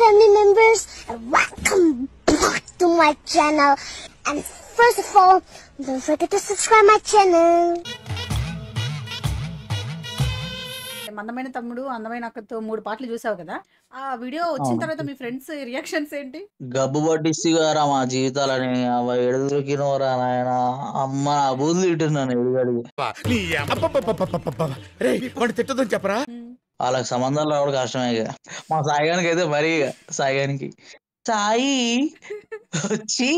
family members, and welcome back to my channel. And first of all, don't forget to subscribe my channel. అందమైన తమ్ముడు అందమైన అక్కతో మూడు పాటలు చూసావు కదా ఆ వీడియో వచ్చిన అవును. తర్వాత మీ ఫ్రెండ్స్ రియాక్షన్స్ ఏంటి గబ్బు పట్టిస్తుగారా మా జీవితాలని అవ ఎడదొరికినవరా నాయన అమ్మ నా బూతులు తింటున్నాను ఎడుగడిగి నీ అబ్బబ్బబ్బబ్బబ్బబ్బ. రేయ్, వాడు తిట్టదని చెప్పరా ఉమ్. వాళ్ళకి సంబంధాలు రావడం కష్టమే ఇక మా సాయిగానికి అయితే మరీ ఇక సాయిగానికి సాయి వచ్చి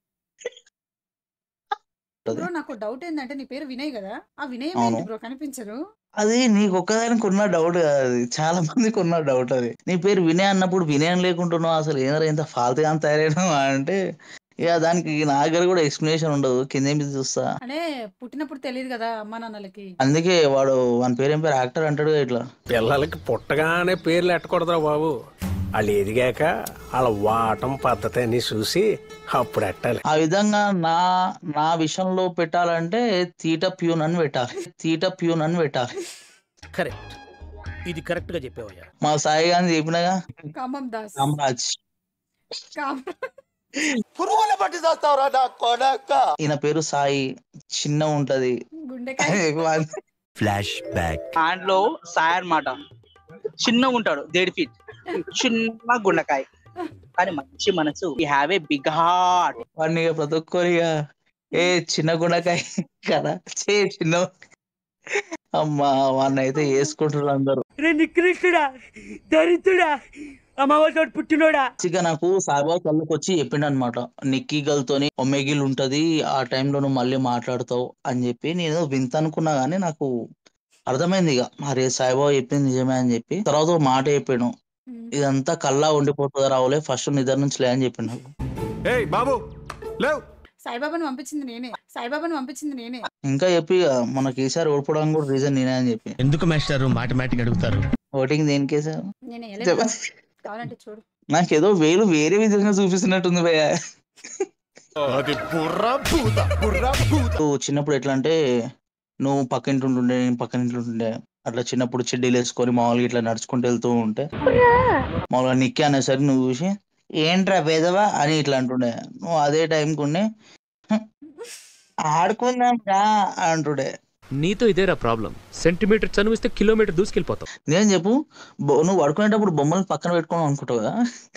బ్రో నాకు డౌట్ ఏంటంటే నీ పేరు వినయ్ కదా ఆ వినయ్ అవును. ఏంటి బ్రో కనిపించరు అది నీకు ఒక్కదానికి ఉన్న డౌట్ కాదు అది చాలా మందికి ఉన్న డౌట్ అది నీ పేరు వినయ్ అన్నప్పుడు వినయం లేకుంటున్నావు అసలు ఏదైనా ఇంత ఫాల్తుగా అంత తయారైనా అంటే ఇక దానికి నా దగ్గర కూడా ఎక్స్ప్లెనేషన్ ఉండదు కింద మీద చూస్తా అంటే పుట్టినప్పుడు తెలియదు కదా అమ్మా నాన్నలకి అందుకే వాడు వాని పేరు ఏం పేరు యాక్టర్ అంటాడు ఇట్లా పిల్లలకి పుట్టగానే పేర్లు ఎట్టకూడదురా బాబు వాళ్ళు ఎదిగాక వాళ్ళ వాటం పద్ధతి అని చూసి అప్పుడు ఎట్టాలి ఆ విధంగా నా నా విషయంలో పెట్టాలంటే తీట ప్యూన్ అని పెట్టాలి తీట ప్యూన్ అని పెట్టాలి కరెక్ట్ ఇది కరెక్ట్ గా చెప్పావయ్యా మా సాయి గారిని చెప్పినగా కామం దాస్ రామరాజ్ కామ్- పురుగుల పట్టి చేస్తావురా నా కొడక ఈయన పేరు సాయి చిన్న ఉంటది గుండెకాయ దాంట్లో సాయి అన్నమాట చిన్నగా ఉంటాడు దేడి ఫీట్ చిన్న గుండకాయ కానీ మంచి మనసు ఈ హ్యావ్ ఏ బిగ్ హార్ట్ వాడిని ఇక ప్రతి ఒక్కరు ఇక ఏ చిన్న గుణకాయ కదా చే చిన్న అమ్మా వాడిని అయితే వేసుకుంటారు అందరూ రే నికృష్టుడా దరిద్రుడా అమ్మవారితో పుట్టినోడా ఇక నాకు సాయిబాబా కళ్ళకి వచ్చి చెప్పిండు అనమాట నిక్కీ గల్తోని ఒమేగిల్ ఉంటది ఆ టైంలో నువ్వు మళ్ళీ మాట్లాడతావు అని చెప్పి నేను వింత అనుకున్నా గానీ నాకు అర్థమైంది ఇక అరే సాయిబాబా చెప్పింది నిజమే అని చెప్పి తర్వాత ఒక మాట చెప్పాను ఉమ్. ఇదంతా కల్లా ఉండిపోతుంది రావులే ఫస్ట్ నిద్ర నుంచి లే అని చెప్పి నాకు ఏయ్ బాబు లేవ్ సాయిబాబాను పంపించింది నేనే సాయిబాబాను పంపించింది నేనే ఇంకా చెప్పి ఇక మనకి ఈసారి ఓడిపోవడానికి కూడా రీజన్ నేనే అని చెప్పి ఎందుకు మాస్టారు మాటమాటిక్ అడుగుతారు ఓటింగ్ దేనికేసారు నేనే చెప్ప. ఎలా కావాలంటే చూడు నాకేదో వేలు వేరే విధంగా చూపిస్తున్నట్టుంది భయ్య అది బుర్ర భూత బుర్ర భూత నువ్వు చిన్నప్పుడు ఎట్లా అంటే నువ్వు పక్కింటి ఉంటుండే నేను పక్కనింటి ఉంటుండే అట్లా చిన్నప్పుడు చెడ్డీలు వేసుకొని మామూలుగా ఇట్లా నడుచుకుంటూ వెళ్తూ ఉంటే మామూలుగా నిక్కి అనేసరికి నువ్వు చూసి ఏంట్రా పేదవా అని ఇట్లా అంటుండే నువ్వు అదే టైంకి ఉండే "హ, ఆడుకుందాం రా అంటుండే నీతో ఇదేరా ప్రాబ్లం సెంటీమీటర్ చనువిస్తే కిలోమీటర్ దూసుకెళ్ళిపోతావు నేను చెప్పు బొ- నువ్వు పడుకునేటప్పుడు బొమ్మలు పక్కన పెట్టుకోని అనుకుంటావు కదా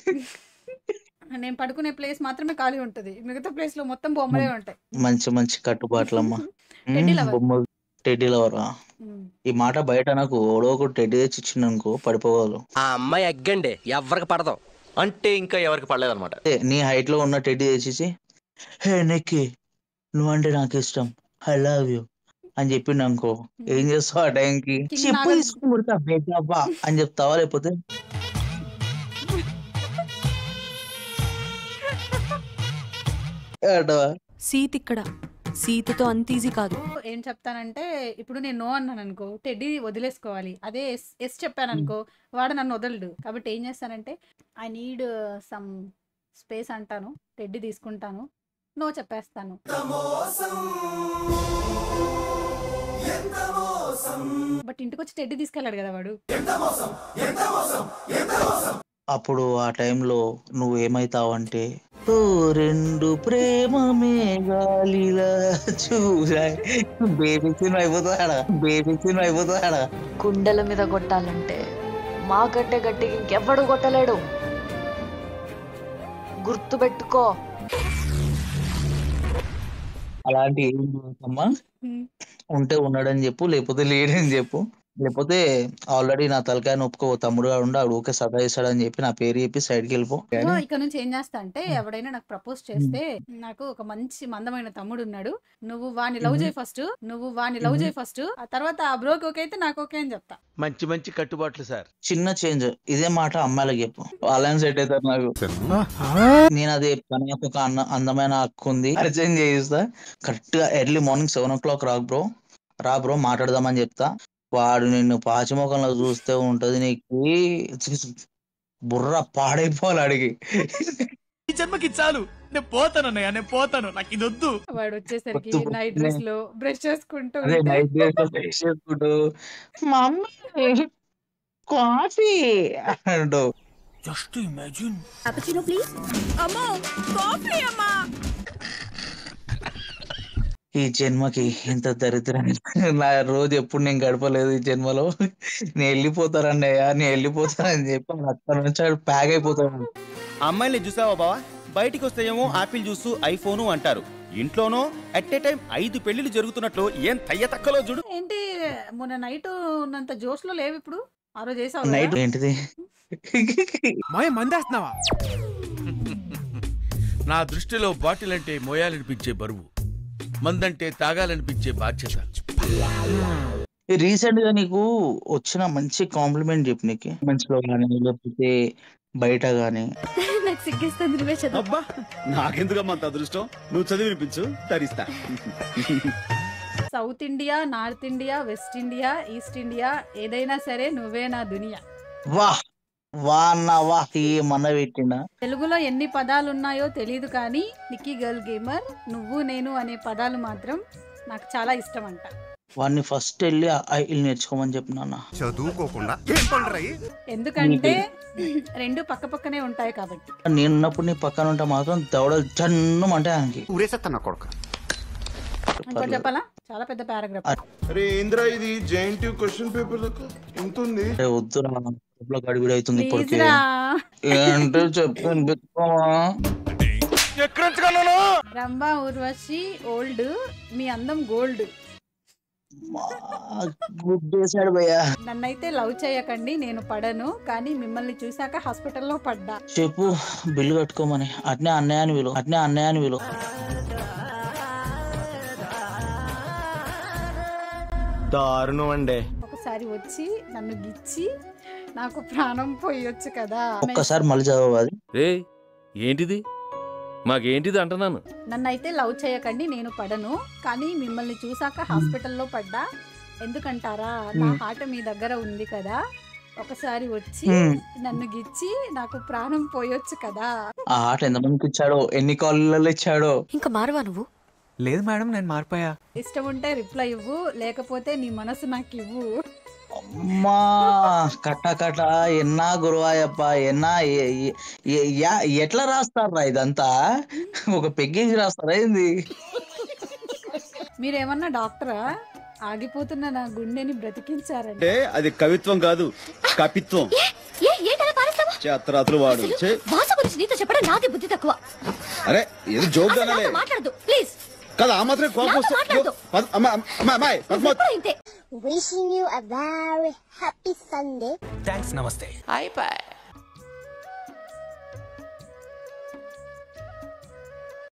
నేను పడుకునే ప్లేస్ మాత్రమే ఖాళీ ఉంటది మిగతా ప్లేస్ లో మొత్తం బొమ్మలే ఉంటాయి మంచి మంచి కట్టుబాట్లమ్మా టెడ్డీ లవర్. బొమ్మలు టెడ్డీ లవరా ఉమ్. ఈ మాట బయట నాకు ఓడో ఒక టెడ్డీ తెచ్చి ఇచ్చిండు అనుకో పడిపోవాలి ఆ అమ్మాయి ఎగ్గండి ఎవరికి పడదాం అంటే ఇంకా ఎవరికి పడలేదన్నమాట అదే నీ హైట్ లో ఉన్న టెడ్డీ తెచ్చేసి హే నెక్కి నువ్వంటే నాకు ఇష్టం ఐ లవ్ యూ అని చెప్పిండు అనుకో ఏం చేస్తావు ఆ టైంకి కింద చెప్పు నాగలి- తీసుకుని కొడతా బేటబ్బా అని చెప్తావా లేకపోతే ఏమంటావా? సీత్ ఇక్కడ సీతతో అంత ఈజీ కాదు ఏం చెప్తానంటే ఇప్పుడు నేను నో అన్నాను అనుకో టెడ్డీ వదిలేసుకోవాలి అదే ఎస్ ఎస్ చెప్పాను అనుకో వాడు నన్ను వదలడు కాబట్టి ఏం చేస్తానంటే ఐ నీడ్ సమ్ స్పేస్ అంటాను టెడ్డీ తీసుకుంటాను నో చెప్పేస్తాను బట్ ఇంటికి వచ్చి టెడ్డీ తీసుకెళ్ళాడు కదా వాడు అప్పుడు ఆ టైంలో నువ్వు ఏమైతావంటే ఓ రెండు ప్రేమ మేఘాలిలా చూసాయి బేబీ సినిమా అయిపోతాడా బేబీ సినిమా అయిపోతాడా గుండెల మీద కొట్టాలంటే మాకంటే గట్టిగా ఇంకెవ్వడు కొట్టలేడు గుర్తు పెట్టుకో అలాంటి ఏం అమ్మా హ్మ్. ఉంటే ఉన్నాడని చెప్పు లేకపోతే లేడని చెప్పు లేకపోతే ఆల్రెడీ నా తలకాయ నొప్పుకో తమ్ముడు గాడు ఉండి ఆడు ఊకే సదా చేస్తాడని చెప్పి నా పేరు చెప్పి సైడ్కి వెళ్ళిపో సో ఇక్కడ నుంచి ఏం చేస్తా అంటే ఎవడైనా నాకు ప్రపోజ్ చేస్తే నాకు ఒక మంచి మందమైన తమ్ముడు ఉన్నాడు నువ్వు వాని లవ్ చేయి ఫస్ట్ నువ్వు వాని లవ్ చేయి ఫస్ట్ ఆ తర్వాత ఆ బ్రోకి ఓకే అయితే నాకు ఓకే అని చెప్తా మంచి మంచి కట్టుబాట్లు సార్ చిన్న చేంజ్ ఇదే మాట అమ్మాయిలకు చెప్పు వాళ్ళని సెట్ అవుతారు నాకు నేను అదే చెప్తాను నాకు ఒక అన్న అందమైన అక్క ఉంది పరిచయం చేయిస్తా కరెక్ట్ గా early morning seven o'clock రా బ్రో రా బ్రో మాట్లాడదామని చెప్తా వాడు నిన్ను పాచిమొఖంలో చూస్తే ఉంటది నీకు బుర్ర పాడైపోవాలి అడిగి ఈ జన్మకి చాలు నేను పోతాను అన్నయ్య నేను పోతాను నాకు ఇది వద్దు వాడు వచ్చేసరికి పొద్దు నైట్ పొద్దున్నే. డ్రెస్ లో బ్రష్ చేసుకుంటూ అదే ఉంటే, నైట్ బ్రష్ చేసుకుంటూ మమ్మీ కాఫీ అంటూ జస్ట్ ఇమాజిన్ Cappuccino, please. అమ్మో కాఫీ అమ్మా ఈ జన్మకి ఇంత దరిద్రం నా రోజు ఎప్పుడు నేను గడపలేదు ఈ జన్మలో నేను వెళ్ళిపోతానన్నయ్య నేను వెళ్ళిపోతానని చెప్పి అక్కడ నుంచి ఆడు ప్యాక్ అయిపోతాను అమ్మాయిని చూసావా బావా బయటికి వస్తే ఏమో ఆపిల్ జ్యూస్ ఐఫోను అంటారు ఇంట్లోనో అట్ ఏ టైం ఐదు పెళ్లిళ్ళు జరుగుతున్నట్లు ఏం తయ్య తక్కలో చూడు ఏంటి మొన్న నైట్ ఉన్నంత జోష్లో లేవు ఇప్పుడు ఆ రోజు చేసావు నైట్ కదా? ఏంటిది మాయ మందేస్తున్నావా నా దృష్టిలో బాటిల్ అంటే మోయాలనిపించే బరువు మందంటే తాగాలనిపించే బాధ్యత రీసెంట్ గా నీకు వచ్చిన మంచి కాంప్లిమెంట్ చెప్పు నీకు మంచిలో కానీ లేకపోతే బయట గానీ నాకు సిగ్గేస్తుంది నువ్వే చదువు అబ్బా నాకెందుకమ్మా అంత అదృష్టం నువ్వు చదివి వినిపించు తరిస్తా south India north India west India east India ఏదైనా సరే నువ్వే నా దునియా వా వా అన్న వా ఏమన్నా పెట్టిండా తెలుగులో ఎన్ని పదాలు ఉన్నాయో తెలియదు కానీ నిక్కీ గర్ల్ గేమర్ నువ్వు నేను అనే పదాలు మాత్రం నాకు చాలా ఇష్టం అంట వాడిని ఫస్ట్ వెళ్ళి ఐలు నేర్చుకోమని చెప్పినా చదువుకోకుండా ఏం పండురాయి ఎందుకంటే రెండు పక్క పక్కనే ఉంటాయి కాబట్టి నేనున్నప్పుడు నీ పక్కన ఉంటే మాత్రం దవడలు జన్నం అంటే ఆయనకి ఊరేసేస్తాను కొడుకు ఇంకోటి చెప్పాలా చాలా పెద్ద పారాగ్రాఫ్ అరే ఏంద్రా ఇది జేఎన్టీ క్వశ్చన్ పేపర్ ఎంత ఉంది అరే వద్దురా కడుపులో గడిబిడి అవుతుంది ప్లీజ్ ఇప్పటికే రా ఏంటో చెప్పాను పెట్టుకోమా రంభా ఊర్వశి ఓల్డ్ మీ అందం గోల్డ్ గుడ్డేశాడు భయ్యా నన్నైతే లవ్ చేయకండి నేను పడను కానీ మిమ్మల్ని చూశాక హాస్పిటల్లో పడ్డా చెప్పు బిల్లు కట్టుకోమని అట్నే అన్నయ్యని విలు అట్నే అన్నయ్యని విలు దారుణం అండి ఒకసారి వచ్చి నన్ను గిచ్చి నాకు ప్రాణం పోయొచ్చు కదా ఒక్కసారి మళ్ళీ చదవవు అది రే ఏంటిది మాకేంటిది అంటున్నాను నన్నైతే లవ్ చేయకండి నేను పడను కానీ మిమ్మల్ని చూసాక హాస్పిటల్లో పడ్డా ఎందుకంటారా నా Hmm. హార్ట్ మీ దగ్గర ఉంది కదా ఒకసారి వచ్చి Hmm. నన్ను గిచ్చి నాకు ప్రాణం పోయొచ్చు కదా ఆ ఆట ఎంతమందికి ఇచ్చాడో ఎన్ని కాళ్ళలో ఇచ్చాడో ఇంకా మారవా నువ్వు లేదు మేడం నేను మారిపోయా ఇష్టం ఉంటే రిప్లై ఇవ్వు లేకపోతే నీ మనసు నాకు ఇవ్వు అమ్మా కట్ట కట్ట ఎన్నా గురువాయప్ప ఎన్నా ఎ- ఎ- ఎ- యా- ఎట్లా రాస్తారా ఇదంతా ఒక పెగ్గేసి రాస్తారా ఏంది మీరేమన్నా డాక్టరా ఆగిపోతున్న నా గుండెని బ్రతికించారండి అంటే అది కవిత్వం కాదు కపిత్వం ఏ ఏంటలా పారేస్తావా చేత్రాతులు వాడు ఛే, భాష గురించి నీతో చెప్పడం నాది బుద్ధి తక్కువ అరే ఏదో జోక్ అసలు అనాలే నాతో మాట్లాడదు ప్లీజ్ కదా ఆ మాత్రం కోపం నాతో వస్తే మాట్లాడదు. పద- అమ్మ, అమ్మ, అమ్మాయి, పద్మ- ఎప్పుడు ఇంతే Wishing you a very happy Sunday. Thanks నమస్తే అయిపోయి